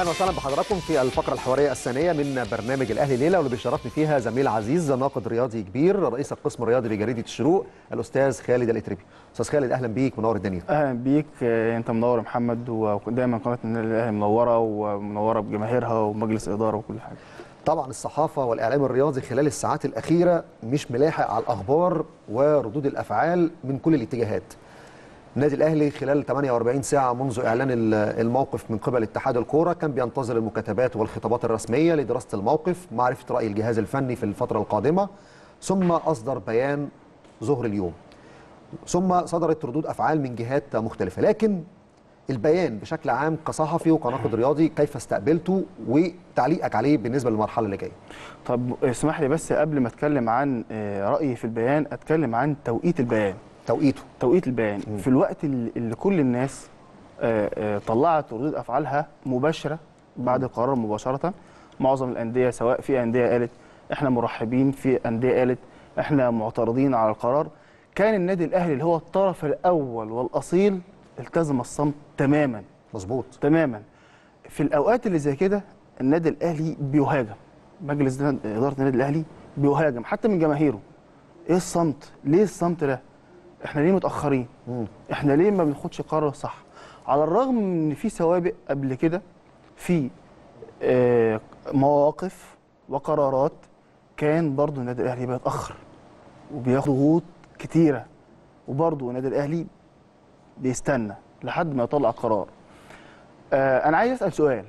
اهلا وسهلا بحضراتكم في الفقره الحواريه الثانيه من برنامج الاهلي ليله واللي بيشرفني فيها زميل عزيز ناقد رياضي كبير رئيس القسم الرياضي بجريده الشروق الاستاذ خالد الاتربي استاذ خالد اهلا بيك منور الدنيا اهلا بيك آه، انت منور يا محمد ودايما قناه النادي الاهلي منوره ومنوره بجماهيرها ومجلس الاداره وكل حاجه طبعا الصحافه والاعلام الرياضي خلال الساعات الاخيره مش ملاحق على الاخبار وردود الافعال من كل الاتجاهات النادي الاهلي خلال 48 ساعه منذ اعلان ال- الموقف من قبل اتحاد الكوره كان بينتظر المكاتبات والخطابات الرسميه لدراسه الموقف معرفه راي الجهاز الفني في الفتره القادمه ثم اصدر بيان ظهر اليوم ثم صدرت ردود افعال من جهات مختلفه لكن البيان بشكل عام كصحفي وكناقد رياضي كيف استقبلته وتعليقك عليه بالنسبه للمرحله اللي جايه طب اسمح لي بس قبل ما اتكلم عن آه، رايي في البيان اتكلم عن توقيت البيان توقيته توقيت البيان في الوقت اللي اللي كل الناس آه، آه، طلعت ردود افعالها مباشره بعد القرار مباشره معظم الانديه سواء في انديه قالت احنا مرحبين في انديه قالت احنا معترضين على القرار كان النادي الاهلي اللي هو الطرف الاول والاصيل التزم الصمت تماما مظبوط تماما في الاوقات اللي زي كده النادي الاهلي بيهاجم مجلس ده- اداره النادي الاهلي بيهاجم حتى من جماهيره ايه الصمت ليه الصمت ده احنا ليه متاخرين مم. احنا ليه ما بناخدش قرار صح على الرغم من ان في سوابق قبل كده في آه، مواقف وقرارات كان برضو النادي الاهلي بيتاخر وبياخد ضغوط كتيره وبرضو النادي الاهلي بيستنى لحد ما يطلع قرار آه انا عايز اسال سؤال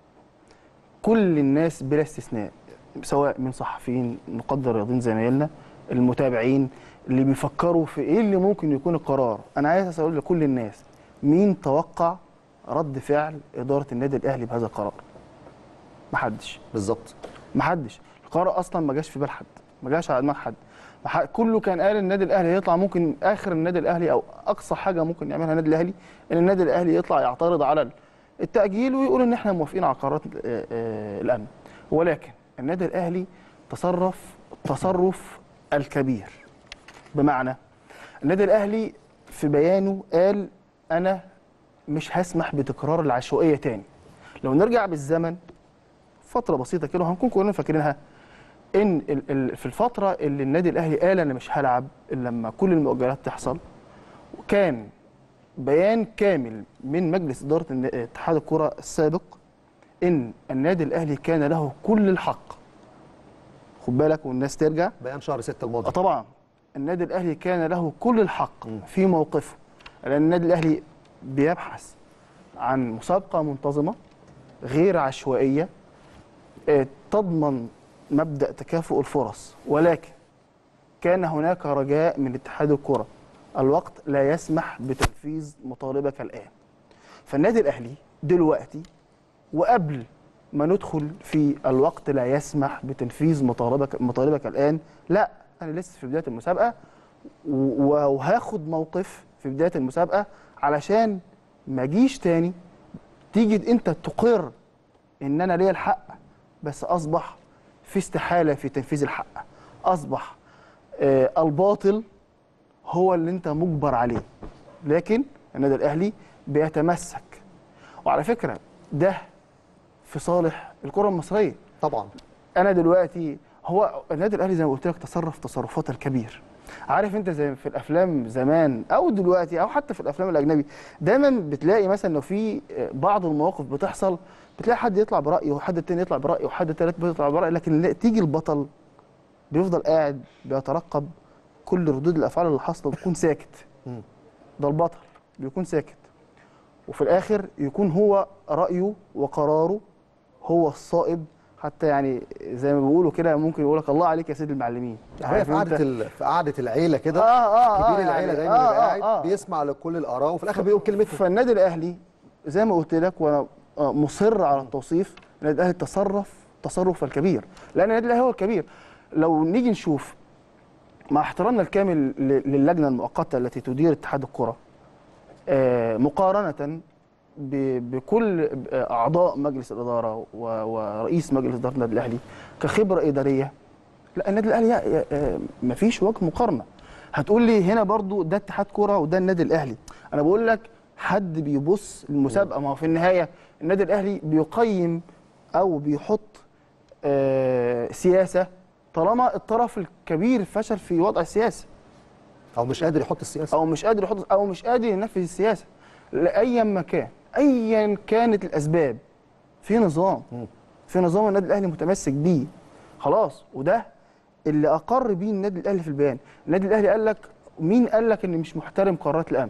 كل الناس بلا استثناء سواء من صحفيين مقدر رياضيين زمايلنا المتابعين اللي بيفكروا في ايه اللي ممكن يكون القرار انا عايز اسال لكل الناس مين توقع رد فعل اداره النادي الاهلي بهذا القرار محدش بالظبط محدش القرار اصلا ما جاش في بال حد ما جاش على دماغ حد ما ح- كله كان قال النادي الاهلي هيطلع ممكن اخر النادي الاهلي او اقصى حاجه ممكن يعملها النادي الاهلي ان النادي الاهلي يطلع يعترض على التاجيل ويقول ان احنا موافقين على قرارات آه، آه، الامن ولكن النادي الاهلي تصرف تصرف الكبير بمعنى النادي الاهلي في بيانه قال انا مش هسمح بتكرار العشوائيه تاني لو نرجع بالزمن فتره بسيطه كده وهنكون كلنا فاكرينها ان ال- ال- في الفتره اللي النادي الاهلي قال انا مش هلعب الا لما كل المؤجلات تحصل وكان بيان كامل من مجلس اداره الن- اتحاد الكره السابق ان النادي الاهلي كان له كل الحق خد بالك والناس ترجع بيان شهر 6 الماضي آه طبعا النادي الاهلي كان له كل الحق مم. في موقفه لان النادي الاهلي بيبحث عن مسابقه منتظمه غير عشوائيه آه، تضمن مبدا تكافؤ الفرص ولكن كان هناك رجاء من اتحاد الكره الوقت لا يسمح بتنفيذ مطالبك الان فالنادي الاهلي دلوقتي وقبل ما ندخل في الوقت لا يسمح بتنفيذ مطالبك مطالبك الان لا انا لسه في بدايه المسابقه و- وهاخد موقف في بدايه المسابقه علشان ما اجيش تاني تيجي انت تقر ان انا ليا الحق بس اصبح في استحاله في تنفيذ الحق اصبح آه الباطل هو اللي انت مجبر عليه لكن النادي الاهلي بيتمسك وعلى فكره ده في صالح الكره المصريه طبعا انا دلوقتي هو النادي الاهلي زي ما قلت لك تصرف تصرفات الكبير عارف انت زي في الافلام زمان او دلوقتي او حتى في الافلام الاجنبي دايما بتلاقي مثلا لو في بعض المواقف بتحصل بتلاقي حد يطلع برايه وحد تاني يطلع برايه وحد تالت بيطلع برايه لكن لا- تيجي البطل بيفضل قاعد بيترقب كل ردود الافعال اللي حاصله وبيكون ساكت مم. ده البطل بيكون ساكت وفي الاخر يكون هو رايه وقراره هو الصائب حتى يعني زي ما بيقولوا كده ممكن يقول لك الله عليك يا سيد المعلمين هي عارف في قعده انت؟ ال... في قعده العيله كده اه اه كبير آه العيله يعني دايما آه بيبقى قاعد آه آه. بيسمع لكل الاراء وفي الاخر بيقول كلمته فالنادي الاهلي زي ما قلت لك وانا آه، مصر على التوصيف النادي الاهلي تصرف تصرف الكبير لان النادي الاهلي هو الكبير لو نيجي نشوف مع احترامنا الكامل ل- للجنه المؤقته التي تدير اتحاد الكره آه، مقارنه ب- بكل اعضاء مجلس الاداره و- ورئيس مجلس اداره النادي الاهلي كخبره اداريه لا النادي الاهلي يا- يا- آه، مفيش وجه مقارنه هتقول لي هنا برضو ده اتحاد كوره وده النادي الاهلي انا بقول لك حد بيبص المسابقه ما هو في النهايه النادي الاهلي بيقيم او بيحط آه سياسه طالما الطرف الكبير فشل في وضع السياسه او مش قادر يحط السياسه او مش قادر يحط او مش قادر ينفذ السياسه لايا ما كان ايا كانت الاسباب في نظام مم. في نظام النادي الاهلي متمسك بيه خلاص وده اللي اقر بيه النادي الاهلي في البيان النادي الاهلي قال لك مين قال لك ان مش محترم قرارات الامن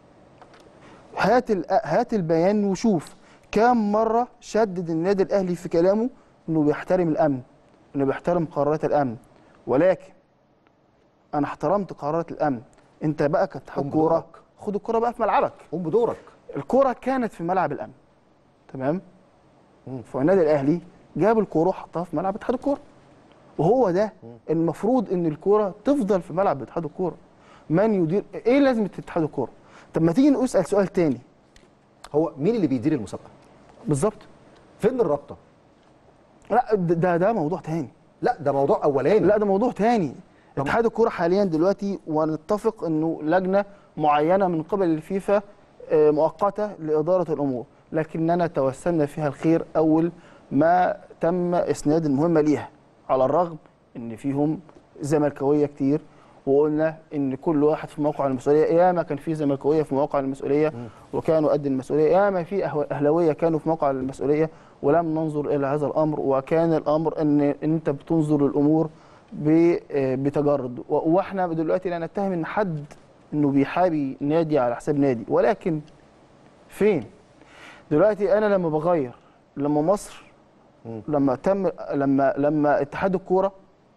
هات ال- هات البيان وشوف كم مره شدد النادي الاهلي في كلامه انه بيحترم الامن انه بيحترم قرارات الامن ولكن انا احترمت قرارات الامن انت بقى كاتحاد قم كوره بدورك. خد الكوره بقى في ملعبك قوم بدورك الكوره كانت في ملعب الامن تمام مم. فالنادي الاهلي جاب الكوره وحطها في ملعب اتحاد الكوره وهو ده المفروض ان الكوره تفضل في ملعب اتحاد الكوره من يدير ايه لازمه اتحاد الكوره طب ما تيجي نسال سؤال تاني هو مين اللي بيدير المسابقه بالظبط فين الرابطه لا ده- ده ده موضوع تاني لا ده موضوع اولاني لا ده موضوع تاني طب- اتحاد الكوره حاليا دلوقتي ونتفق انه لجنه معينه من قبل الفيفا آه، مؤقته لاداره الامور لكننا توسلنا فيها الخير اول ما تم اسناد المهمه ليها على الرغم ان فيهم زملكاويه كتير وقلنا ان كل واحد في موقع المسؤوليه ياما كان في زملكاويه في موقع المسؤوليه وكانوا قد المسؤوليه ياما في أهو- اهلاويه كانوا في موقع المسؤوليه ولم ننظر الى هذا الامر وكان الامر ان إن انت بتنظر الامور ب- آه، بتجرد و- واحنا دلوقتي لا نتهم ان حد انه بيحابي نادي على حساب نادي ولكن فين دلوقتي انا لما بغير لما مصر مم. لما تم لما لما اتحاد الكوره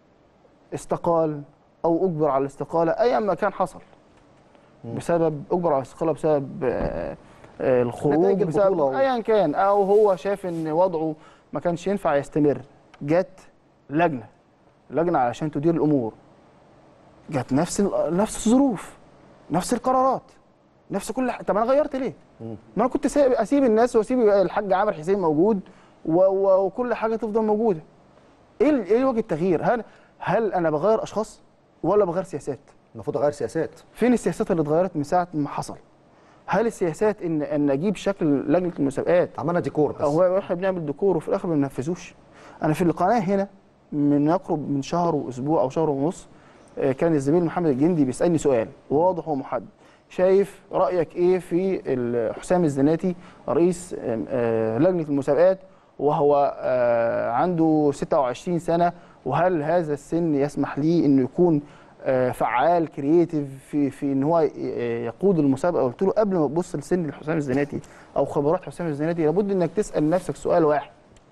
استقال او اجبر على الاستقاله ايا ما كان حصل بسبب اجبر على الاستقاله بسبب آه، آه، الخروج نتائج بسبب البطولة و- ايا كان او هو شاف ان وضعه ما كانش ينفع يستمر جت لجنه لجنه علشان تدير الامور جت نفس ال- نفس الظروف نفس القرارات نفس كل حاجه طب انا غيرت ليه؟ مم. ما انا كنت سايب اسيب الناس واسيب الحاج عامر حسين موجود و و وكل حاجه تفضل موجوده. ايه ال- ايه وجه التغيير؟ هل هل انا بغير اشخاص ولا بغير سياسات؟ المفروض اغير سياسات فين السياسات اللي اتغيرت من ساعه ما حصل؟ هل السياسات ان ان اجيب شكل لجنه المسابقات عملنا ديكور بس او احنا بنعمل ديكور وفي الاخر ما بننفذوش؟ انا في القناه هنا من يقرب من شهر واسبوع او شهر ونص آه، كان الزميل محمد الجندي بيسالني سؤال واضح ومحدد شايف رايك ايه في ال- حسام الزناتي رئيس آم، آه، لجنه المسابقات وهو آه، عنده 26 سنه وهل هذا السن يسمح ليه انه يكون آه، فعال كرييتيف في في ان هو ي- يقود المسابقه قلت له قبل ما تبص لسن حسام الزناتي او خبرات حسام الزناتي لابد انك تسال نفسك سؤال واحد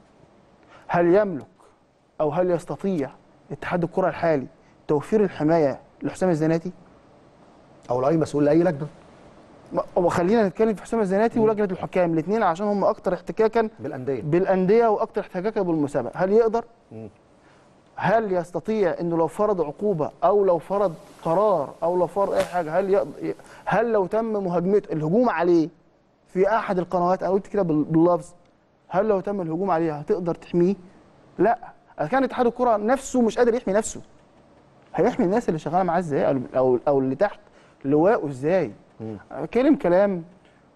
هل يملك او هل يستطيع اتحاد الكره الحالي توفير الحمايه لحسام الزناتي او لاي مسؤول لاي لجنه ما- وخلينا نتكلم في حسام الزناتي ولجنه الحكام الاثنين عشان هم اكتر احتكاكا بالانديه بالانديه واكتر احتكاكا بالمسابقه هل يقدر مم. هل يستطيع انه لو فرض عقوبه او لو فرض قرار او لو فرض اي حاجه هل يقدر هل لو تم مهاجمته الهجوم عليه في احد القنوات انا قلت كده بال- باللفظ هل لو تم الهجوم عليه هتقدر تحميه لا إذا كان اتحاد الكره نفسه مش قادر يحمي نفسه هيحمي الناس اللي شغاله معاه ازاي او او, أو اللي تحت لواءه ازاي مم. كلم كلام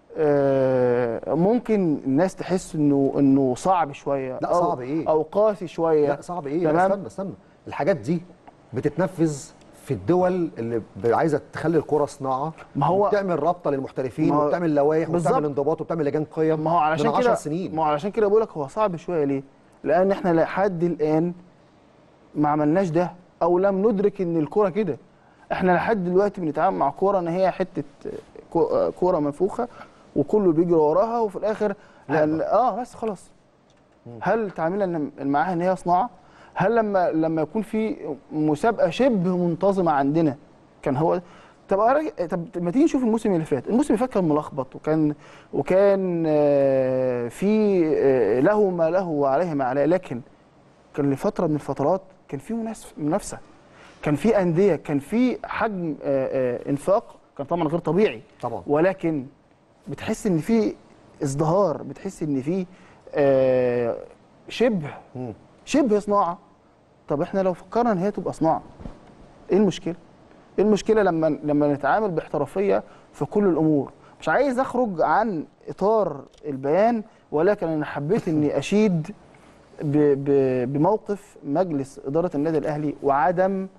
آه، ممكن الناس تحس انه انه صعب شويه لا، أو صعب إيه؟ او قاسي شويه لا صعب ايه لا تمام استنى استنى الحاجات دي بتتنفذ في الدول اللي ب- عايزه تخلي الكره صناعه ما هو- بتعمل رابطه للمحترفين ما هو- وبتعمل لوائح بالظبط. وبتعمل انضباط وبتعمل لجان قيم ما هو علشان من 10 كده سنين ما هو علشان كده بقول لك هو صعب شويه ليه؟ لان احنا لحد الان ما عملناش ده او لم ندرك ان الكوره كده احنا لحد دلوقتي بنتعامل مع كوره ان هي حته كو- كوره منفوخه وكله بيجري وراها وفي الاخر لأن اه بس خلاص هل تعاملنا معاها ان هي صناعه؟ هل لما لما يكون في مسابقه شبه منتظمه عندنا كان هو طب أرا- طب ما تيجي نشوف الموسم اللي فات، الموسم اللي فات كان ملخبط وكان وكان آه، في آه، له ما له وعليه ما عليه لكن كان لفتره من الفترات كان في منافس- منافسه كان في انديه كان في حجم آه، آه، انفاق كان طبعا غير طبيعي طبعا ولكن بتحس ان في ازدهار بتحس ان في آه، شبه مم. شبه صناعه طب احنا لو فكرنا ان هي تبقى صناعه ايه المشكله ايه المشكله لما لما نتعامل باحترافيه في كل الامور مش عايز اخرج عن اطار البيان ولكن انا حبيت اني اشيد ب ب بموقف مجلس اداره النادي الاهلي وعدم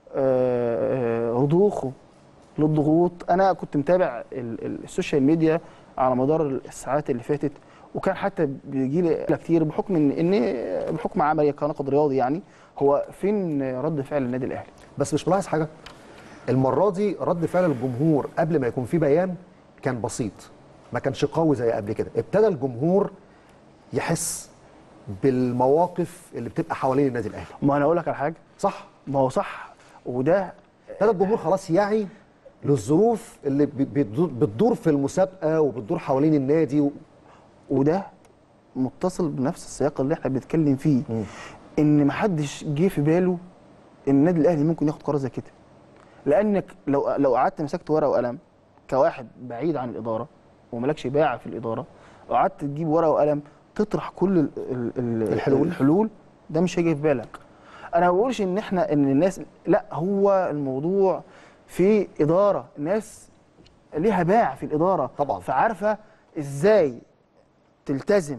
آه، آه، رضوخه للضغوط انا كنت متابع ال- ال- السوشيال ميديا على مدار الساعات اللي فاتت وكان حتى بيجي لي كتير بحكم ان ان بحكم عملي كناقد رياضي يعني هو فين رد فعل النادي الاهلي بس مش ملاحظ حاجه المره دي رد فعل الجمهور قبل ما يكون في بيان كان بسيط ما كانش قوي زي قبل كده ابتدى الجمهور يحس بالمواقف اللي بتبقى حوالين النادي الاهلي ما انا اقول لك على حاجه صح ما هو صح وده ابتدى الجمهور خلاص يعي للظروف اللي ب- بتدور- بتدور في المسابقه وبتدور حوالين النادي و... وده متصل بنفس السياق اللي احنا بنتكلم فيه ان محدش جه في باله ان النادي الاهلي ممكن ياخد قرار زي كده لانك لو لو قعدت مسكت ورقه وقلم كواحد بعيد عن الاداره وملكش باع في الاداره وقعدت تجيب ورقه وقلم تطرح كل ال ال ال الحلول. الحلول ده مش هيجي في بالك انا ما بقولش ان احنا ان الناس لا هو الموضوع في اداره الناس ليها باع في الاداره طبعاً. فعارفه ازاي تلتزم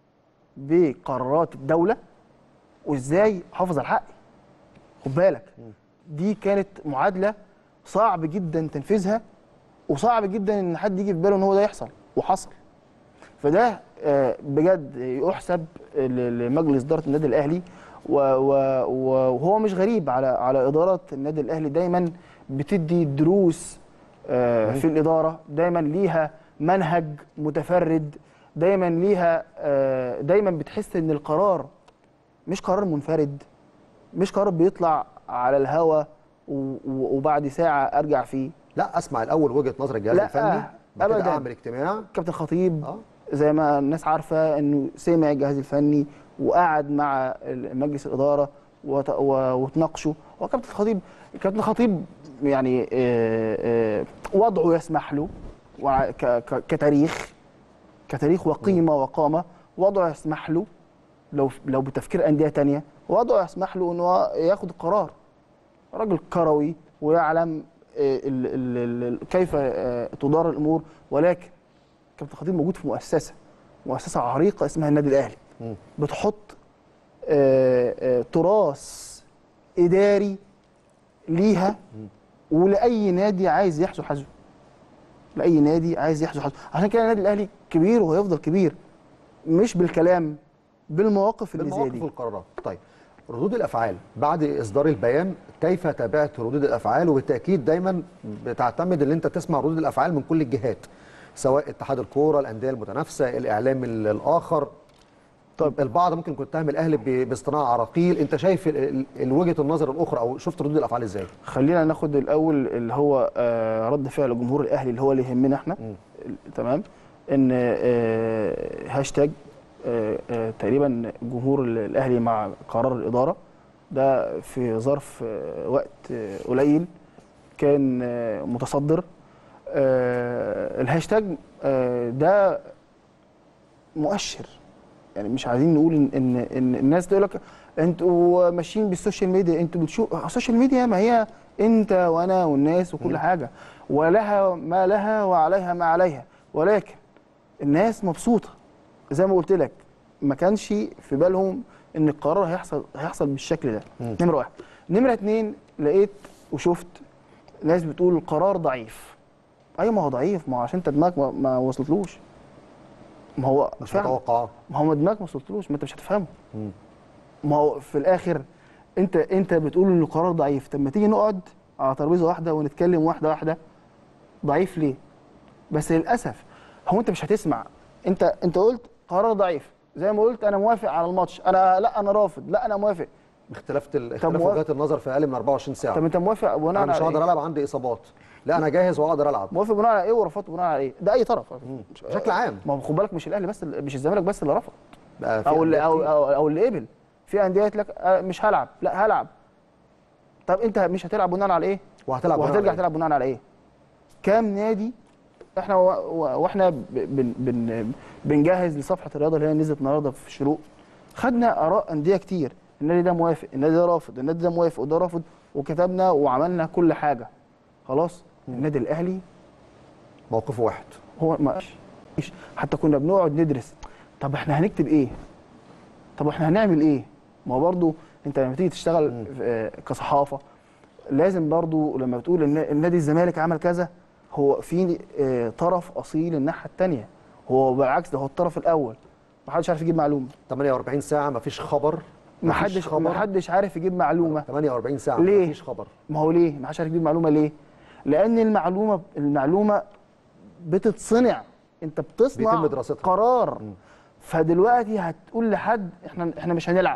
بقرارات الدوله وازاي احافظ على حقي خد بالك دي كانت معادله صعب جدا تنفيذها وصعب جدا ان حد يجي في باله ان هو ده يحصل وحصل فده آه، بجد يحسب ل- لمجلس اداره النادي الاهلي و- و- و- وهو مش غريب على على اداره النادي الاهلي دايما بتدي دروس آه، في الاداره دايما ليها منهج متفرد دايما ليها آه، دايما بتحس ان القرار مش قرار منفرد مش قرار بيطلع على الهوا و- و- وبعد ساعه ارجع فيه لا اسمع الاول وجهه نظر الجهاز لا، الفني بعد كده أبداً. اعمل اجتماع كابتن خطيب اه زي ما الناس عارفه انه سمع الجهاز الفني وقعد مع مجلس الاداره وت- و- وتناقشوا هو كابتن الخطيب كابتن الخطيب يعني آه، آه، وضعه يسمح له وع- ك- ك- كتاريخ كتاريخ وقيمه وقامه وضعه يسمح له لو لو بتفكير انديه تانية وضعه يسمح له انه هو ياخد القرار راجل كروي ويعلم آه، ال- ال- ال- كيف آه، تدار الامور ولكن كابتن خطيب موجود في مؤسسه مؤسسه عريقه اسمها النادي الاهلي مم. بتحط آه، آه، تراث اداري ليها ولاي نادي عايز يحذو حذو لاي نادي عايز يحذو حذو عشان كده النادي الاهلي كبير وهيفضل كبير مش بالكلام بالمواقف اللي زي بالمواقف دي والقرارات طيب ردود الافعال بعد اصدار البيان كيف تابعت ردود الافعال وبالتاكيد دايما بتعتمد ان انت تسمع ردود الافعال من كل الجهات سواء اتحاد الكوره الانديه المتنافسه الاعلام ال- الاخر طيب البعض ممكن يكون اتهم الاهلي ب- باصطناع عراقيل انت شايف ال- ال- ال- وجهه النظر الاخرى او شفت ردود الافعال ازاي خلينا ناخد الاول اللي هو آه، رد فعل جمهور الاهلي اللي هو اللي يهمنا احنا مم. ال- تمام ان آه، هاشتاج آه، آه، تقريبا جمهور ال- الاهلي مع قرار الاداره ده في ظرف آه، وقت آه، قليل كان آه، متصدر آه، الهاشتاج آه، ده مؤشر يعني مش عايزين نقول ان ان, إن الناس تقول لك انتوا ماشيين بالسوشيال ميديا انتوا بتشوفوا السوشيال ميديا ما هي انت وانا والناس وكل حاجه ولها ما لها وعليها ما عليها ولكن الناس مبسوطه زي ما قلت لك ما كانش في بالهم ان القرار هيحصل هيحصل بالشكل ده مم. نمره واحد نمره اتنين لقيت وشفت ناس بتقول القرار ضعيف ايوه ما هو ضعيف ما هو عشان انت دماغك ما, ما وصلتلوش ما هو مش فعلا متوقعه ما هو دماغك ما وصلتلوش ما انت مش هتفهمه مم. ما هو في الاخر انت انت بتقول ان القرار ضعيف طب ما تيجي نقعد على ترابيزه واحده ونتكلم واحده واحده ضعيف ليه بس للاسف هو انت مش هتسمع انت انت قلت قرار ضعيف زي ما قلت انا موافق على الماتش انا لا انا رافض لا انا موافق اختلاف ال- اختلاف مو- وجهات النظر في اقل من 24 ساعه طب انت موافق بناء انا مش على هقدر ايه؟ العب عندي اصابات لا انا جاهز واقدر العب موافق بناء على ايه ورفضت بناء على ايه؟ ده اي طرف مش- بشكل عام ما هو خد بالك مش الاهلي بس مش الزمالك بس اللي رفض بقى في او اللي أندية او كتير. او, أو اللي قبل في انديه قالت لك آه، مش هلعب لا هلعب طب انت مش هتلعب بناء على ايه؟ وهتلعب بناء وهترجع على إيه؟ تلعب بناء على ايه؟ كام نادي احنا و... و... واحنا ب... بن... بن... بنجهز لصفحه الرياضه اللي هي نزلت النهارده في الشروق خدنا اراء انديه كتير النادي ده موافق النادي ده رافض النادي ده موافق وده رافض وكتبنا وعملنا كل حاجه خلاص النادي الاهلي موقفه واحد هو ما فيش حتى كنا بنقعد ندرس طب احنا هنكتب ايه طب احنا هنعمل ايه ما هو برضو انت لما تيجي تشتغل آه، كصحافه لازم برضو لما بتقول ان النادي الزمالك عمل كذا هو في آه، طرف اصيل الناحيه الثانيه هو بالعكس ده هو الطرف الاول ما حدش عارف يجيب معلومه 48 ساعه مفيش خبر ما مفيش حدش ما حدش عارف يجيب معلومه 48 ساعه ليه؟ مفيش خبر ما هو ليه ما حدش عارف يجيب معلومه ليه لان المعلومه المعلومه بتتصنع انت بتصنع بيتم دراستها. قرار فدلوقتي هتقول لحد احنا احنا مش هنلعب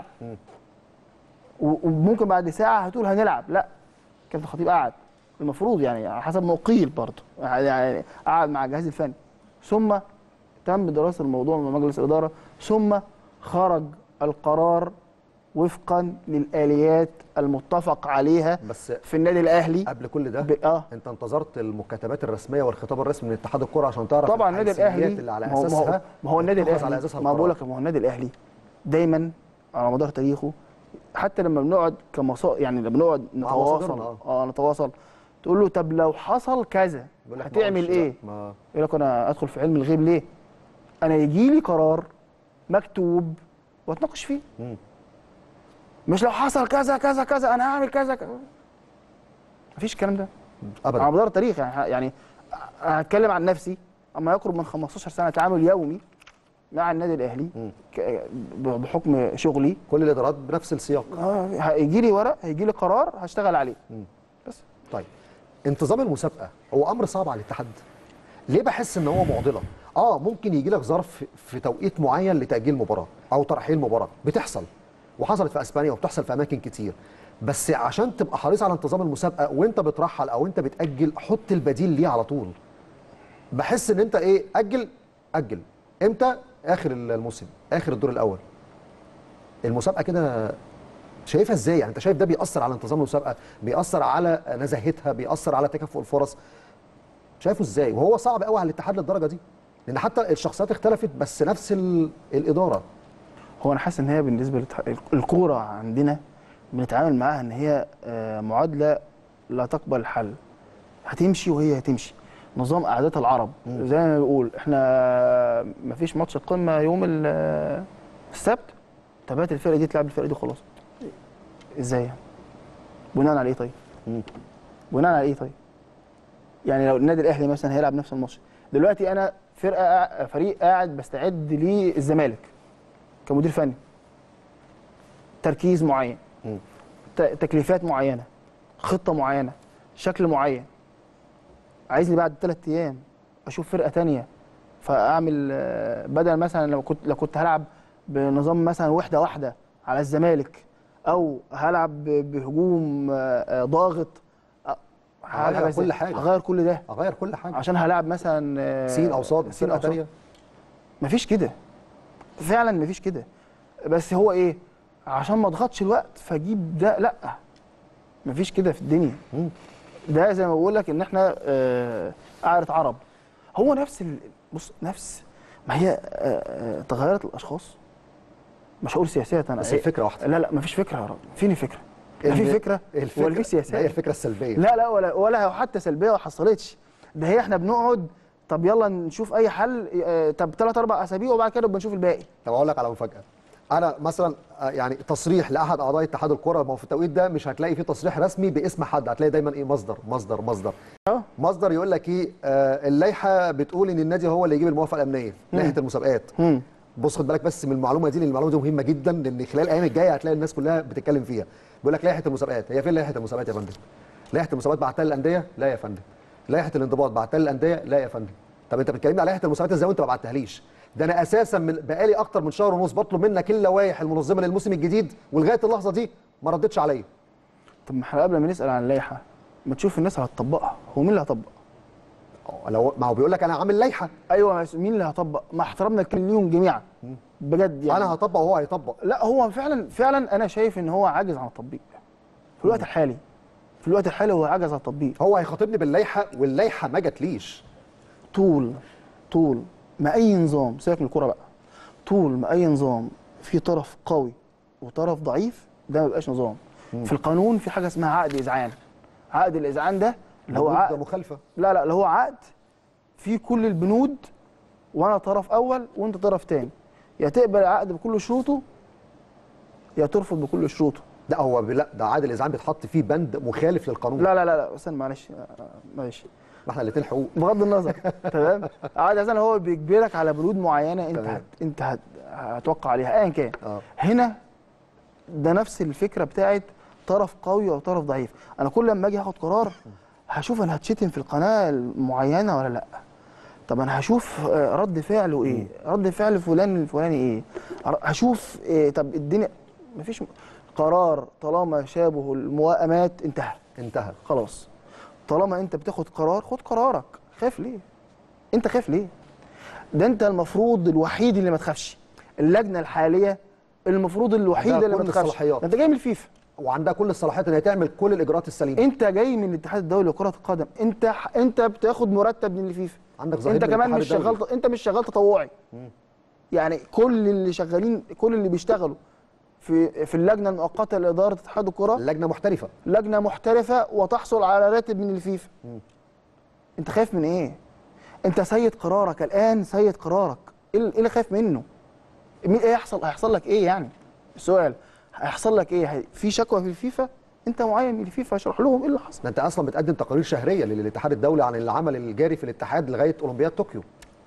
و- وممكن بعد ساعه هتقول هنلعب لا كابتن الخطيب قعد المفروض يعني على حسب ما قيل برضه يعني قعد مع الجهاز الفني ثم تم دراسه الموضوع من مجلس الاداره ثم خرج القرار وفقا للاليات المتفق عليها بس في النادي الاهلي قبل كل ده ب... اه انت انتظرت المكاتبات الرسميه والخطاب الرسمي من اتحاد الكره عشان تعرف طبعا النادي الحيثيات الاهلي اللي على ما هو- ما هو- اساسها ما هو النادي اتخذ الاهلي على اساسها ما بقول القرار. لك ما هو النادي الاهلي دايما على مدار تاريخه حتى لما بنقعد كمصا يعني لما بنقعد مصادرنا، نتواصل آه. اه نتواصل تقول له طب لو حصل كذا بيقول لك ما هتعمل قلتش ايه؟ لا، ما يقول لك انا ادخل في علم الغيب ليه؟ انا يجي لي قرار مكتوب واتناقش فيه مم. مش لو حصل كذا كذا كذا انا هعمل كذا كذا مفيش الكلام ده على ابدا مدار التاريخ يعني يعني هتكلم عن نفسي اما يقرب من 15 سنه تعامل يومي مع النادي الاهلي مم. ك- بحكم شغلي كل الادارات بنفس السياق آه، هيجي لي ورق هيجي لي قرار هشتغل عليه بس طيب انتظام المسابقه هو امر صعب على الاتحاد ليه بحس ان هو معضله اه ممكن يجي لك ظرف في توقيت معين لتاجيل مباراه او ترحيل مباراه بتحصل وحصلت في اسبانيا وبتحصل في اماكن كتير بس عشان تبقى حريص على انتظام المسابقه وانت بترحل او انت بتاجل حط البديل ليه على طول بحس ان انت ايه اجل اجل امتى اخر الموسم اخر الدور الاول المسابقه كده شايفها ازاي يعني انت شايف ده بيأثر على انتظام المسابقه بيأثر على نزاهتها بيأثر على تكافؤ الفرص شايفه ازاي وهو صعب قوي على الاتحاد للدرجه دي لان حتى الشخصيات اختلفت بس نفس ال- الاداره هو انا حاسس ان هي بالنسبه للكوره عندنا بنتعامل معاها ان هي آه، معادله لا تقبل الحل هتمشي وهي هتمشي نظام قعدات العرب زي ما بيقول احنا مفيش ماتش القمه يوم ال- السبت طب هات الفرقه دي تلعب الفرقه دي خلاص ازاي يعني بناء على ايه طيب مم. بناء على ايه طيب يعني لو النادي الاهلي مثلا هيلعب نفس الماتش دلوقتي انا فرقه قاع- فريق قاعد بستعد للزمالك كمدير فني تركيز معين مم. ت- تكليفات معينه خطه معينه شكل معين عايزني بعد ثلاث ايام اشوف فرقه تانية فاعمل آه، بدل مثلا لو كنت لو كنت هلعب بنظام مثلا وحده واحده على الزمالك او هلعب ب- بهجوم آه، آه، ضاغط آه، هغير هلعب إزاي؟ كل حاجة. هغير كل ده اغير كل حاجه عشان هلاعب مثلا آه، سين او صاد سين فرقه او صاد ثانيه مفيش كده فعلا مفيش كده بس هو ايه عشان ما اضغطش الوقت فاجيب ده لا مفيش كده في الدنيا مم. ده زي ما بقول لك ان احنا آه، قعدة عرب هو نفس ال... بص نفس ما هي آه، آه، تغيرت الاشخاص مش هقول سياسيه انا بس إيه؟ الفكره واحده لا لا مفيش فكره يا راجل فين الفكره لا في الف- فكره ولا في ما هي سياسات الفكره السلبيه لا لا ولا ولا حتى سلبيه ما حصلتش ده هي احنا بنقعد طب يلا نشوف اي حل آه، طب ثلاث اربع اسابيع وبعد كده بنشوف الباقي طب اقول لك على مفاجاه انا مثلا آه، يعني تصريح لاحد اعضاء اتحاد الكره ما هو في التوقيت ده مش هتلاقي فيه تصريح رسمي باسم حد هتلاقي دايما ايه مصدر مصدر مصدر اه مصدر يقول لك ايه آه اللائحه بتقول ان النادي هو اللي يجيب الموافقه الامنيه لائحه المسابقات مم. بص خد بالك بس من المعلومه دي لان المعلومه دي مهمه جدا لان خلال الايام الجايه هتلاقي الناس كلها بتتكلم فيها بيقول لك لائحه المسابقات هي فين لائحه المسابقات يا فندم لائحه المسابقات بعتها للانديه لا يا فندم لائحه الانضباط بعتها للانديه لا يا فندم طب انت بتكلمني على لائحه المسابقات ازاي وانت ما بعتهاليش ده انا اساسا من بقالي اكتر من شهر ونص بطلب منك اللوائح المنظمه للموسم الجديد ولغايه اللحظه دي ما ردتش عليا طب ما احنا قبل ما نسال عن اللائحه ما تشوف الناس اللي هتطبقها هو مين اللي هيطبق أه، لو ما هو بيقول لك انا عامل لائحه ايوه بس مين اللي هيطبق مع احترامنا الكامل ليهم جميعا بجد يعني انا هطبق وهو هيطبق لا هو فعلا فعلا انا شايف ان هو عاجز عن التطبيق في الوقت الحالي في الوقت الحالي هو عاجز عن التطبيق هو هيخاطبني باللائحه واللائحه ما جاتليش طول طول ما اي نظام سيبك من الكوره بقى طول ما اي نظام في طرف قوي وطرف ضعيف ده ما بيبقاش نظام في القانون في حاجه اسمها عقد اذعان عقد الاذعان ده اللي هو ضد عقد مخالفه لا لا اللي هو عقد في كل البنود وانا طرف اول وانت طرف تاني يا تقبل العقد بكل شروطه يا ترفض بكل شروطه ده هو لا ده عادل الازعاج بيتحط فيه بند مخالف للقانون لا لا لا لا استنى معلش آه، معلش ما احنا الاثنين حقوق بغض النظر تمام عقد اذن هو بيجبرك على بنود معينه انت تمام. هت... انت هت... هتوقع عليها ايا كان اه هنا ده نفس الفكره بتاعت طرف قوي او طرف ضعيف انا كل لما اجي اخد قرار هشوف انا هتشتم في القناه المعينه ولا لا طب انا هشوف آه، رد فعله ايه رد فعل فلان الفلاني ايه ر- هشوف إيه طب الدنيا مفيش م- قرار طالما شابه الموائمات انتهى انتهى خلاص طالما انت بتاخد قرار خد قرارك خايف ليه انت خايف ليه ده انت المفروض الوحيد اللي ما تخافش اللجنه الحاليه المفروض الوحيده عندها اللي ما كل تخافش الصلاحيات. ده انت جاي من الفيفا وعندها كل الصلاحيات ان هي تعمل كل الاجراءات السليمه انت جاي من الاتحاد الدولي لكره القدم انت ح... انت بتاخد مرتب من الفيفا عندك ظهير انت من كمان الاتحاد مش الدولي. شغال انت مش شغال تطوعي يعني كل اللي شغالين كل اللي بيشتغلوا في في اللجنه المؤقته لاداره اتحاد الكره اللجنه محترفه لجنه محترفه وتحصل على راتب من الفيفا انت خايف من ايه انت سيد قرارك الان سيد قرارك ايه اللي- ايه اللي خايف منه مين ايه هيحصل هيحصل لك ايه يعني السؤال هيحصل لك ايه هي- في شكوى في الفيفا انت معين من الفيفا اشرح لهم ايه اللي حصل ده انت اصلا بتقدم تقارير شهريه للاتحاد الدولي عن العمل الجاري في الاتحاد لغايه اولمبياد طوكيو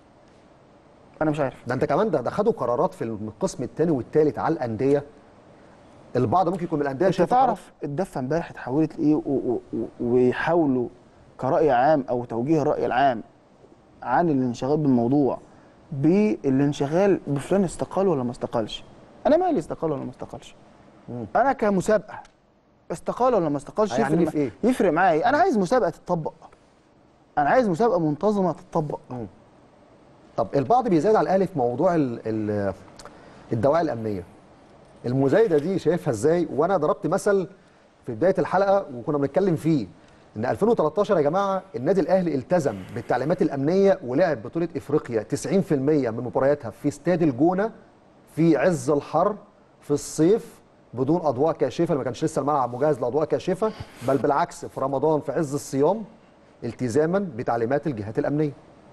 انا مش عارف ده انت كمان ده, ده خدوا قرارات في القسم الثاني والثالث على الانديه البعض ممكن يكون من الانديه انت شايفها قرارات- تعرف الدفه امبارح اتحولت لايه و- و- و- ويحاولوا كراي عام او توجيه الراي العام عن الانشغال بالموضوع بالانشغال بفلان استقال ولا ما استقالش انا مالي استقال ولا ما استقالش انا كمسابقه استقال ولا ما استقالش هيعني يفرق لي في ايه؟ مع- يفرق معايا إيه؟ انا عايز مسابقه تتطبق انا عايز مسابقه منتظمه تتطبق طب البعض بيزايد على الاهلي في موضوع ال ال الدواعي الامنيه المزايده دي شايفها ازاي وانا ضربت مثل في بدايه الحلقه وكنا بنتكلم فيه ان 2013 يا جماعه النادي الاهلي التزم بالتعليمات الامنيه ولعب بطوله افريقيا 90% من مبارياتها في استاد الجونه في عز الحر في الصيف بدون اضواء كاشفه ما كانش لسه الملعب مجهز لاضواء كاشفه بل بالعكس في رمضان في عز الصيام التزاما بتعليمات الجهات الامنيه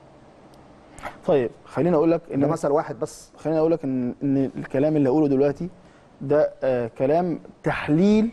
طيب خليني اقول لك ده ان مثل واحد بس خليني اقول لك ان ان الكلام اللي هقوله دلوقتي ده آه كلام تحليل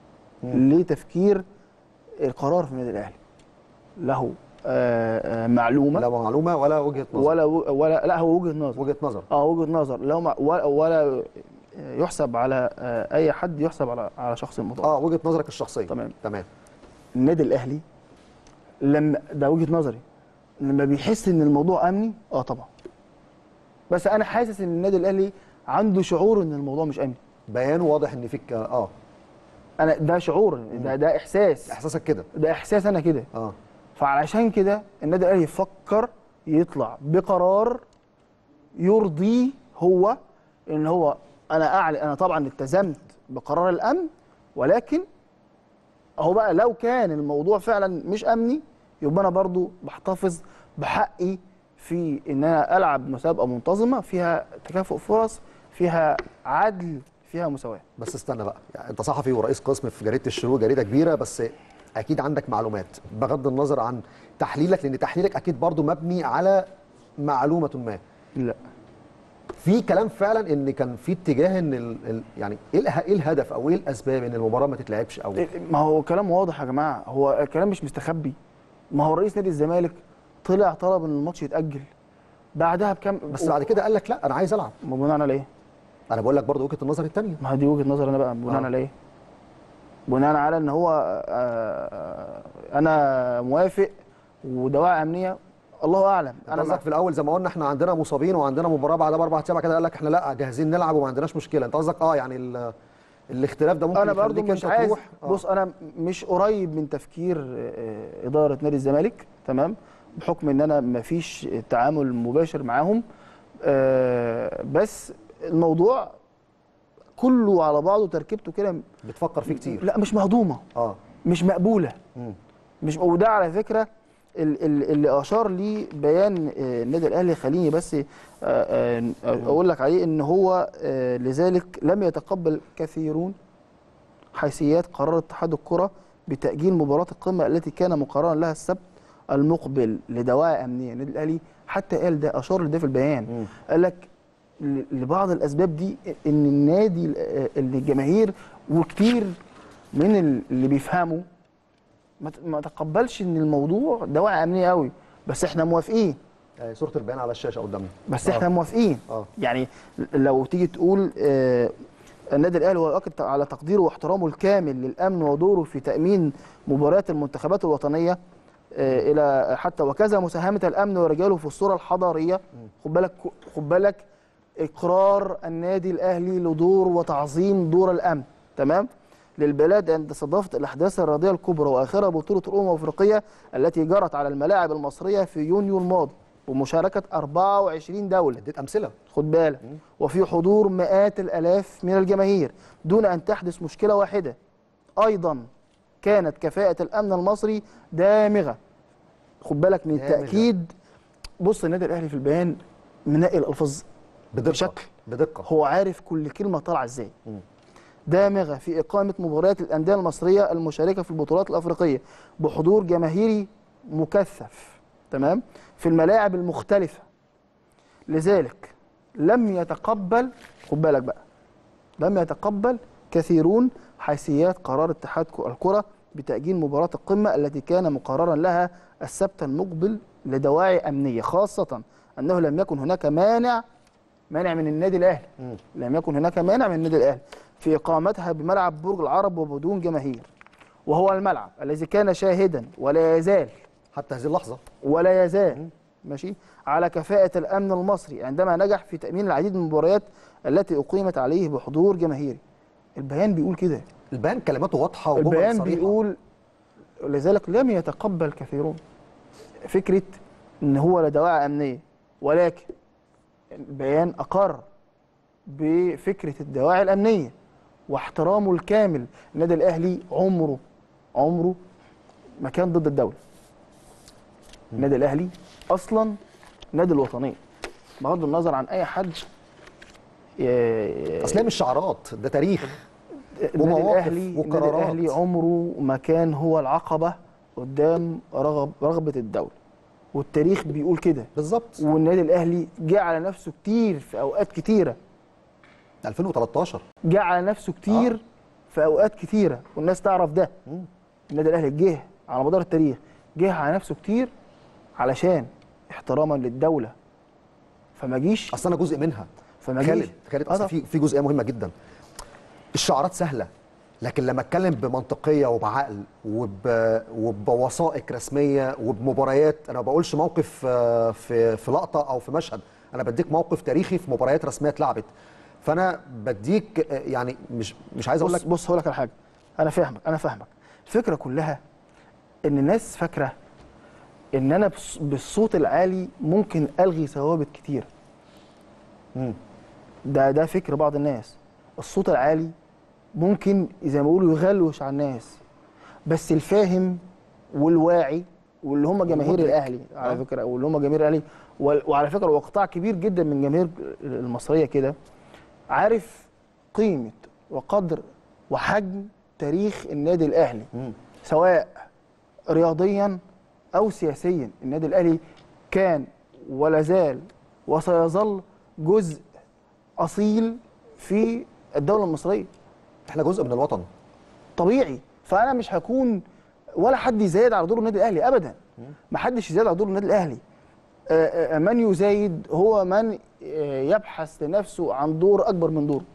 لتفكير القرار في النادي الاهلي له آه آه معلومه لا معلومه ولا وجهه نظر ولا ولا لا هو وجهه نظر وجهه نظر اه وجهه نظر لا مع- ولا, ولا يحسب على آه اي حد يحسب على على شخص مطلق اه وجهه نظرك الشخصيه تمام. تمام النادي الاهلي لما ده وجهه نظري لما بيحس ان الموضوع امني اه طبعا بس انا حاسس ان النادي الاهلي عنده شعور ان الموضوع مش امني بيان واضح ان فيك اه انا ده شعور ده ده احساس احساسك كده ده احساس انا كده اه فعلشان كده النادي الاهلي يفكر يطلع بقرار يرضيه هو ان هو انا اعلن انا طبعا التزمت بقرار الامن ولكن اهو بقى لو كان الموضوع فعلا مش امني يبقى انا برضو بحتفظ بحقي في ان انا العب مسابقه منتظمه فيها تكافؤ فرص فيها عدل فيها مساواه بس استنى بقى يعني انت صحفي ورئيس قسم في جريده الشروق جريده كبيره بس اكيد عندك معلومات بغض النظر عن تحليلك لان تحليلك اكيد برضو مبني على معلومه ما لا في كلام فعلا ان كان في اتجاه ان ال... ال... يعني ايه اله... ايه الهدف او ايه الاسباب ان المباراه ما تتلعبش او ما هو كلام واضح يا جماعه هو كلام مش مستخبي ما هو رئيس نادي الزمالك طلع طلب ان الماتش يتاجل بعدها بكام بس بعد كده قال لك لا انا عايز العب ما بناء على ايه؟ انا بقول لك برضو وجهه النظر الثانيه ما هي دي وجهه نظر انا بقى بناء آه. على ايه؟ بناء على ان هو آه، انا موافق ودواعي امنيه الله اعلم انا انا قصدك مع- في الاول زي ما قلنا احنا عندنا مصابين وعندنا مباراه بعدها باربع ايام كده قال لك احنا لا جاهزين نلعب وما عندناش مشكله انت قصدك اه يعني ال... الاختلاف ده ممكن انا برضو يخليك مش انت عايز تروح آه. بص انا مش قريب من تفكير آه، اداره نادي الزمالك تمام بحكم ان انا ما فيش تعامل مباشر معاهم آه، بس الموضوع كله على بعضه تركيبته كده بتفكر فيه كتير لا مش مهضومه اه مش مقبوله مم. مش وده على فكره ال- ال- اللي اشار ليه بيان آه، النادي الاهلي خليني بس آه، آه، اقول لك عليه ان هو آه، لذلك لم يتقبل كثيرون حيثيات قرار اتحاد الكره بتاجيل مباراه القمه التي كان مقررا لها السبت المقبل لدواعي امنيه النادي الاهلي حتى قال ده اشار لده في البيان قال لك ل- لبعض الاسباب دي ان النادي ال- اللي الجماهير وكتير من ال- اللي بيفهموا ما ت- ما تقبلش ان الموضوع دواعي امنيه قوي بس احنا موافقين آه، صوره البيان على الشاشه قدامنا بس آه. احنا موافقين آه. يعني لو تيجي تقول آه، النادي الاهلي هو يؤكد على تقديره واحترامه الكامل للامن ودوره في تامين مباريات المنتخبات الوطنيه آه، الى حتى وكذا مساهمه الامن ورجاله في الصوره الحضاريه خد بالك خد بالك اقرار النادي الاهلي لدور وتعظيم دور الامن تمام للبلاد عند استضافه الاحداث الرياضيه الكبرى واخرها بطوله الامم الافريقيه التي جرت على الملاعب المصريه في يونيو الماضي ومشاركه 24 دوله اديت امثله خد بالك وفي حضور مئات الالاف من الجماهير دون ان تحدث مشكله واحده ايضا كانت كفاءه الامن المصري دامغه خد بالك من دامغة. التاكيد بص النادي الاهلي في البيان منقي الالفاظ بدقه بشكل بدقه هو عارف كل كلمه طالعه ازاي دامغه في اقامه مباريات الانديه المصريه المشاركه في البطولات الافريقيه بحضور جماهيري مكثف تمام في الملاعب المختلفه لذلك لم يتقبل خد بالك بقى لم يتقبل كثيرون حيثيات قرار اتحاد الكره بتاجيل مباراه القمه التي كان مقررا لها السبت المقبل لدواعي امنيه خاصه انه لم يكن هناك مانع مانع من النادي الاهلي لم يكن هناك مانع من النادي الاهلي في اقامتها بملعب برج العرب وبدون جماهير وهو الملعب الذي كان شاهدا ولا يزال حتى هذه اللحظه ولا يزال ماشي على كفاءة الأمن المصري عندما نجح في تأمين العديد من المباريات التي أقيمت عليه بحضور جماهيري البيان بيقول كده البيان كلماته واضحه وجمل البيان صريحة. بيقول لذلك لم يتقبل كثيرون فكرة ان هو لا دواعي امنيه ولكن البيان اقر بفكره الدواعي الامنيه واحترامه الكامل النادي الاهلي عمره عمره ما كان ضد الدوله النادي الاهلي اصلا نادي الوطنيه بغض النظر عن اي حد ي- اصل هي مش شعارات ده تاريخ النادي ومواقف الاهلي النادي وقرارات. الاهلي عمره ما كان هو العقبه قدام رغب رغبه الدوله والتاريخ بيقول كده بالظبط والنادي الاهلي جه على نفسه كتير في اوقات كتيره 2013 جه على نفسه كتير آه. في اوقات كتيره والناس تعرف ده النادي الاهلي جه على مدار التاريخ جه على نفسه كتير علشان احتراما للدوله فما جيش اصل انا جزء منها فما جيش خالد خالد آه اصل طبعا. في في جزئيه مهمه جدا الشعارات سهله لكن لما اتكلم بمنطقيه وبعقل وب... وبوثائق رسميه وبمباريات انا ما بقولش موقف آه، في في لقطه او في مشهد انا بديك موقف تاريخي في مباريات رسميه اتلعبت فانا بديك آه، يعني مش مش عايز اقول بص لك بص هقول لك على حاجه انا فاهمك انا فاهمك الفكره كلها ان الناس فاكره ان انا بص- بالصوت العالي ممكن الغي ثوابت كتير مم. ده ده فكر بعض الناس الصوت العالي ممكن زي ما بيقولوا يغلوش على الناس بس الفاهم والواعي واللي هم جماهير والمدرك. الاهلي على آه. فكره واللي هم جماهير الاهلي وال- وعلى فكره وقطاع كبير جدا من جماهير المصريه كده عارف قيمه وقدر وحجم تاريخ النادي الاهلي مم. سواء رياضيا او سياسيا النادي الاهلي كان ولا زال وسيظل جزء اصيل في الدوله المصريه احنا جزء من الوطن طبيعي فانا مش هكون ولا حد يزايد على دور النادي الاهلي ابدا ما حدش يزايد على دور النادي الاهلي آه، آه، من يزايد هو من آه، يبحث لنفسه عن دور اكبر من دوره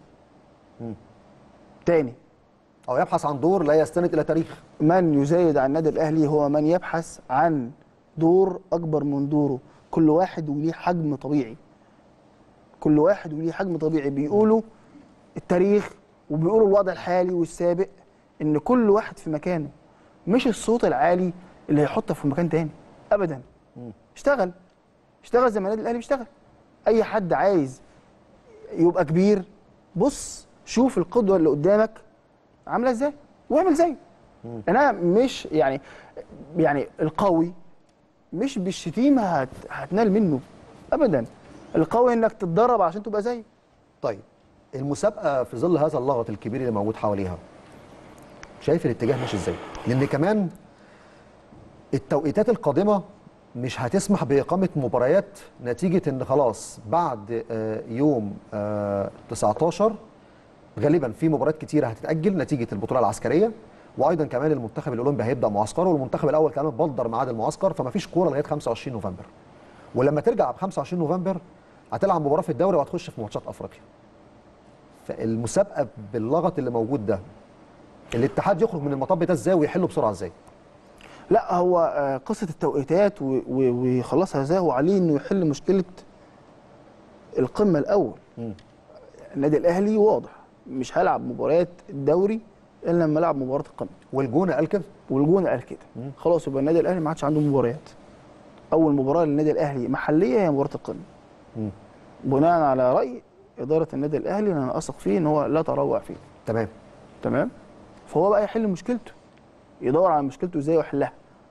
تاني او يبحث عن دور لا يستند الى تاريخ من يزايد عن النادي الاهلي هو من يبحث عن دور اكبر من دوره كل واحد وليه حجم طبيعي كل واحد وليه حجم طبيعي بيقولوا التاريخ وبيقولوا الوضع الحالي والسابق ان كل واحد في مكانه مش الصوت العالي اللي هيحطك في مكان تاني ابدا اشتغل اشتغل زي ما النادي الاهلي بيشتغل اي حد عايز يبقى كبير بص شوف القدوه اللي قدامك عامله ازاي واعمل زيه انا مش يعني يعني القوي مش بالشتيمه هت هتنال منه ابدا القوي انك تتدرب عشان تبقى زيه طيب المسابقه في ظل هذا اللغط الكبير اللي موجود حواليها شايف الاتجاه ماشي ازاي لان كمان التوقيتات القادمه مش هتسمح باقامه مباريات نتيجه ان خلاص بعد آه، يوم آه، 19 غالبا في مباريات كتيره هتتاجل نتيجه البطوله العسكريه وايضا كمان المنتخب الاولمبي هيبدا معسكره والمنتخب الاول كمان بدر ميعاد المعسكر فما فيش كوره لغايه 25 نوفمبر ولما ترجع ب 25 نوفمبر هتلعب مباراه في الدوري وهتخش في ماتشات افريقيا فالمسابقه باللغط اللي موجود ده الاتحاد يخرج من المطب ده ازاي ويحله بسرعه ازاي لا هو آه، قصه التوقيتات و- و- ويخلصها ازاي هو عليه انه يحل مشكله القمه الاول مم. النادي الاهلي واضح مش هلعب مباريات الدوري الا لما العب مباراه القمه والجونه قال كده والجون قال كده خلاص يبقى النادي الاهلي ما عادش عنده مباريات اول مباراه للنادي الاهلي محليه هي مباراه القمه مم. بناء على راي اداره النادي الاهلي اللي انا اثق فيه ان هو لا تراجع فيه تمام تمام فهو بقى يحل مشكلته يدور على مشكلته ازاي ويحلها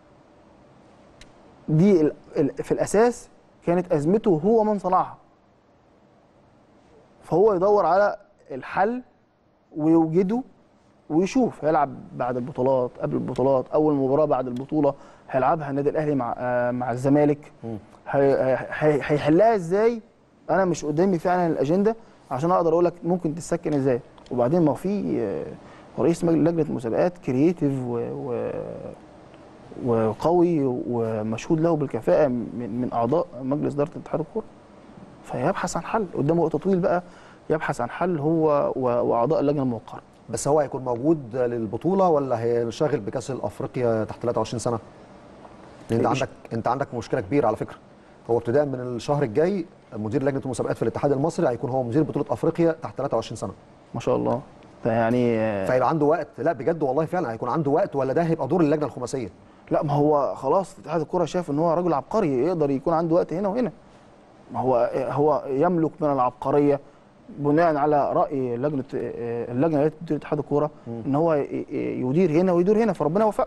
دي ال- ال- في الاساس كانت ازمته هو من صنعها فهو يدور على الحل ويوجده ويشوف هيلعب بعد البطولات قبل البطولات اول مباراه بعد البطوله هيلعبها النادي الاهلي مع آه، مع الزمالك مم. هي- هي- هيحلها ازاي انا مش قدامي فعلا الاجنده عشان اقدر اقول لك ممكن تسكن ازاي وبعدين ما هو في آه، رئيس مجلس لجنه المسابقات كرييتيف و, و وقوي ومشهود له بالكفاءه من, من اعضاء مجلس اداره اتحاد الكوره فيبحث عن حل قدامه وقت طويل بقى يبحث عن حل هو و- واعضاء اللجنه الموقره بس هو هيكون موجود للبطوله ولا هينشغل بكاس الافريقيا تحت 23 سنه؟ لأن انت مش- عندك انت عندك مشكله كبيره على فكره هو ابتداء من الشهر الجاي مدير لجنه المسابقات في الاتحاد المصري هيكون هو مدير بطوله افريقيا تحت 23 سنه ما شاء الله ده يعني آه، فيبقى عنده وقت لا بجد والله فعلا هيكون عنده وقت ولا ده هيبقى دور اللجنه الخماسيه لا ما هو خلاص اتحاد الكره شاف ان هو رجل عبقري يقدر يكون عنده وقت هنا وهنا ما هو هو يملك من العبقريه بناء على راي لجنه آه، اللجنه التي بتدير اتحاد الكوره ان هو ي- ي- يدير هنا ويدير هنا فربنا وفقه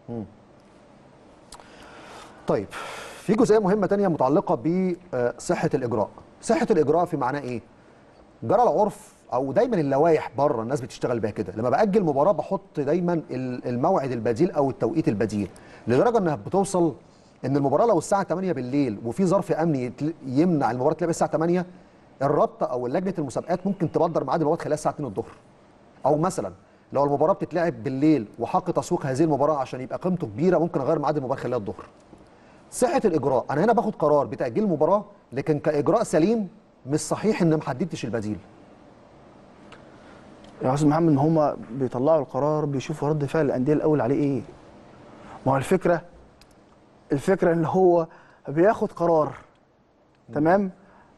طيب في جزئيه مهمه تانية متعلقه بصحه الاجراء صحه الاجراء في معناه ايه جرى العرف او دايما اللوائح بره الناس بتشتغل بيها كده لما باجل مباراه بحط دايما ال- الموعد البديل او التوقيت البديل لدرجه انها بتوصل ان المباراه لو الساعه 8 بالليل وفي ظرف امني يتل- يمنع المباراه تلعب الساعه 8 الرابطه او لجنه المسابقات ممكن تبدر ميعاد المباراه خلال الساعه 2 الظهر او مثلا لو المباراه بتتلعب بالليل وحق تسويق هذه المباراه عشان يبقى قيمته كبيره ممكن اغير ميعاد المباراه خلال الظهر صحه الاجراء انا هنا باخد قرار بتاجيل المباراه لكن كاجراء سليم مش صحيح ان ما حددتش البديل يا استاذ محمد ان هم بيطلعوا القرار بيشوفوا رد فعل الانديه الاول عليه ايه ما هو الفكره الفكره ان هو بياخد قرار تمام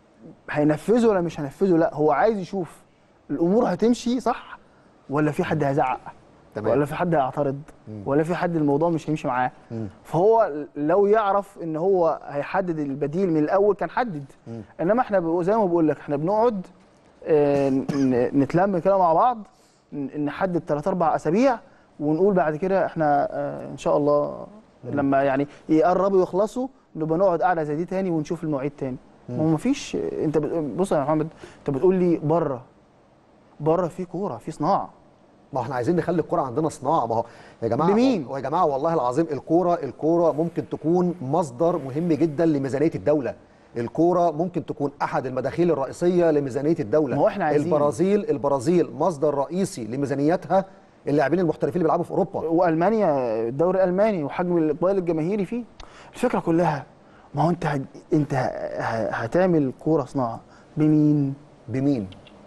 هينفذه ولا مش هينفذه لا هو عايز يشوف الامور هتمشي صح ولا في حد هيزعق تمام. ولا في حد هيعترض ولا في حد الموضوع مش هيمشي معاه مم. فهو لو يعرف ان هو هيحدد البديل من الاول كان حدد انما احنا ب- زي ما بقول لك احنا بنقعد آه، ن- نتلم كده مع بعض ن- نحدد ثلاث اربع اسابيع ونقول بعد كده احنا آه، ان شاء الله لما يعني يقربوا يخلصوا نبقى نقعد قاعده زي دي تاني ونشوف المواعيد تاني ما هو مفيش انت بت- بص يا محمد انت بتقول لي بره بره في كوره في صناعه ما احنا عايزين نخلي الكوره عندنا صناعه ما هو يا جماعه بمين؟ يا جماعه والله العظيم الكوره الكوره ممكن تكون مصدر مهم جدا لميزانيه الدوله الكوره ممكن تكون احد المداخيل الرئيسيه لميزانيه الدوله ما هو إحنا عايزين- البرازيل البرازيل مصدر رئيسي لميزانيتها اللاعبين المحترفين اللي بيلعبوا في اوروبا والمانيا الدوري الالماني وحجم الاقبال الجماهيري فيه الفكره كلها ما هو انت هت- انت ه- ه- هتعمل كوره صناعه بمين بمين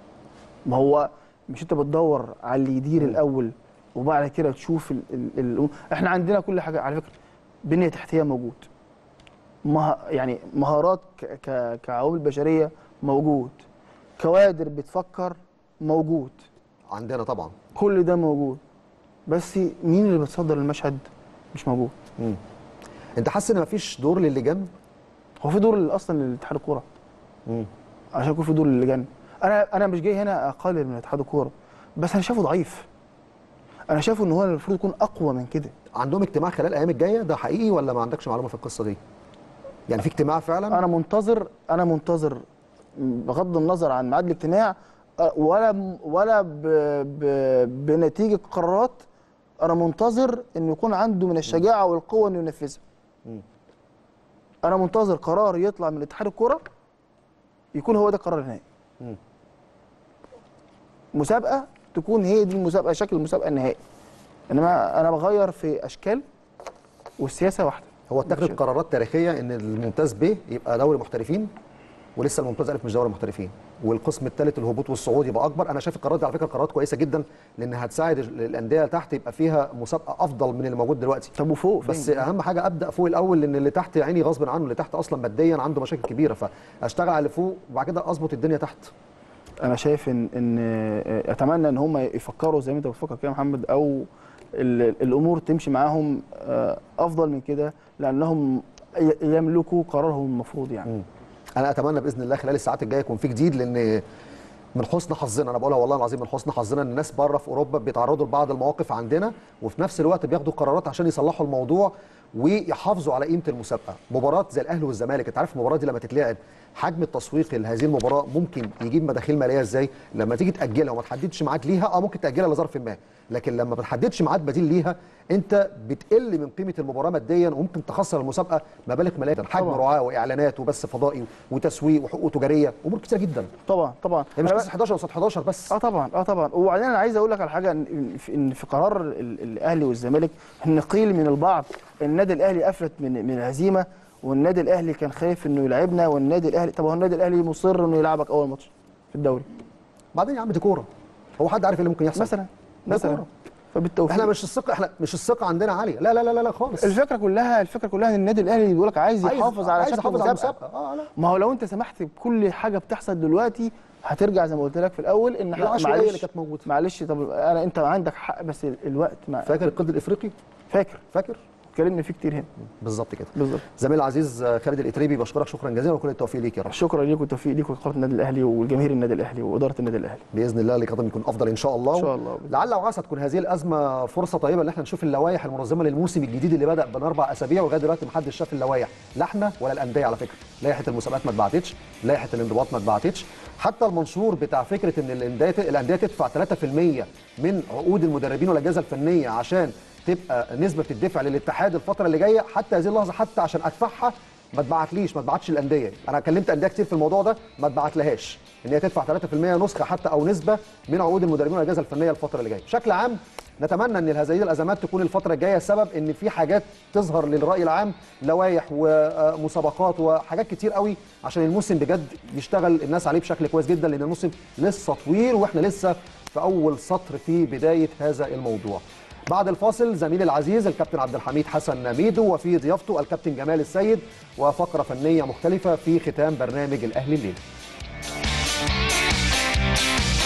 ما هو مش انت بتدور على اللي يدير الاول وبعد كده تشوف ال ال ال احنا عندنا كل حاجه على فكره بنيه تحتيه موجود مه يعني مهارات ك ك كعوامل بشريه موجود كوادر بتفكر موجود عندنا طبعا كل ده موجود بس مين اللي بتصدر المشهد مش موجود مم. انت حاسس ان مفيش دور للجان هو في دور اصلا لاتحاد الكوره مم. عشان يكون في دور للجان انا انا مش جاي هنا اقلل من اتحاد الكوره بس انا شايفه ضعيف انا شايفه ان هو المفروض يكون اقوى من كده عندهم اجتماع خلال الايام الجايه ده حقيقي ولا ما عندكش معلومه في القصه دي يعني في اجتماع فعلا انا منتظر انا منتظر بغض النظر عن ميعاد الاجتماع أه، ولا ولا ب ب بنتيجه قرارات انا منتظر انه يكون عنده من الشجاعه والقوه انه ينفذها انا منتظر قرار يطلع من اتحاد الكوره يكون هو ده القرار النهائي مم. مسابقه تكون هي دي المسابقه شكل المسابقه النهائي انما انا بغير في اشكال والسياسه واحده هو اتخذت قرارات تاريخيه ان الممتاز ب يبقى دوري محترفين ولسه الممتاز الف مش دوري محترفين والقسم الثالث الهبوط والصعود يبقى اكبر انا شايف القرارات دي على فكره قرارات كويسه جدا لان هتساعد الانديه تحت يبقى فيها مسابقه افضل من اللي موجود دلوقتي طب وفوق بس فين؟ اهم حاجه ابدا فوق الاول لان اللي تحت يا عيني غصب عنه اللي تحت اصلا ماديا عنده مشاكل كبيره فاشتغل على اللي فوق وبعد كده اظبط الدنيا تحت انا شايف ان ان آه، اتمنى ان هم يفكروا زي ما انت بتفكر كده يا محمد او ال- الامور تمشي معاهم آه، افضل من كده لانهم ي- يملكوا قرارهم المفروض يعني مم. انا اتمنى باذن الله خلال الساعات الجايه يكون في جديد لان من حسن حظنا انا بقولها والله العظيم من حسن حظنا ان الناس بره في اوروبا بيتعرضوا لبعض المواقف عندنا وفي نفس الوقت بياخدوا قرارات عشان يصلحوا الموضوع ويحافظوا على قيمه المسابقه مباراه زي الاهلي والزمالك انت عارف المباراه دي لما تتلعب حجم التسويق لهذه المباراه ممكن يجيب مداخيل ماليه ازاي لما تيجي تاجلها وما تحددش ميعاد ليها اه ممكن تاجلها لظرف ما لكن لما ما بتحددش ميعاد بديل ليها انت بتقل من قيمه المباراه ماديا وممكن تخسر المسابقه مبالغ ماليه حجم طبعاً. رعاه واعلانات وبث فضائي وتسويق وحقوق تجاريه امور كتير جدا طبعا طبعا هي مش أنا قصه 11 قصاد 11 بس اه طبعا اه طبعا وبعدين انا عايز اقول لك على حاجه ان إن في, إن في قرار ال- الاهلي والزمالك ان قيل من البعض ان النادي الاهلي افلت من من الهزيمه والنادي الاهلي كان خايف انه يلعبنا والنادي الاهلي طب هو النادي الاهلي مصر انه يلعبك اول ماتش في الدوري بعدين يا عم دي كوره هو حد عارف ايه اللي ممكن يحصل مثلا ده مثلا كورة. فبالتوفيق احنا مش الثقه احنا مش الثقه عندنا عاليه لا لا لا لا, لا خالص الفكره كلها الفكره كلها ان النادي الاهلي بيقول لك عايز عايز- يحافظ على عايز شكل يحافظ على المسابقه المسابقه اه لا ما هو لو انت سمحت بكل حاجه بتحصل دلوقتي هترجع زي ما قلت لك في الاول ان إحنا- العشوائية اللي معلش كانت موجودة. معلش طب انا انت عندك حق بس ال- الوقت ما فاكر القيد الافريقي فاكر فاكر اتكلمنا فيه كتير هنا بالظبط كده بالظبط زميل العزيز آه، خالد الاتريبي بشكرك شكرا جزيلا وكل التوفيق ليك يا رب شكرا ليك والتوفيق ليك ولقناه النادي الاهلي والجماهير النادي الاهلي واداره النادي الاهلي باذن الله لقدم يكون افضل ان شاء الله إن شاء الله. لعل وعسى تكون هذه الازمه فرصه طيبه ان احنا نشوف اللوائح المنظمه للموسم الجديد اللي بدا من اربع اسابيع ولغايه دلوقتي ما حدش شاف اللوائح لا احنا ولا الانديه على فكره لائحه المسابقات ما اتبعتتش لائحه الانضباط ما اتبعتتش حتى المنشور بتاع فكره ان الانديه الانديه تدفع 3% من عقود المدربين والاجهزه الفنيه عشان تبقى نسبه بتدفع للاتحاد الفتره اللي جايه حتى هذه اللحظه حتى عشان ادفعها ما اتبعتليش ما اتبعتش الانديه انا كلمت انديه كتير في الموضوع ده ما اتبعتلهاش ان هي تدفع 3% نسخه حتى او نسبه من عقود المدربين والاجهزه الفنيه الفتره اللي جايه بشكل عام نتمنى ان هذه الازمات تكون الفتره الجايه سبب ان في حاجات تظهر للراي العام لوائح ومسابقات وحاجات كتير قوي عشان الموسم بجد يشتغل الناس عليه بشكل كويس جدا لان الموسم لسه طويل واحنا لسه في اول سطر في بدايه هذا الموضوع بعد الفاصل زميلي العزيز الكابتن عبد الحميد حسن ميدو وفي ضيافته الكابتن جمال السيد وفقره فنيه مختلفه في ختام برنامج الاهلي الليله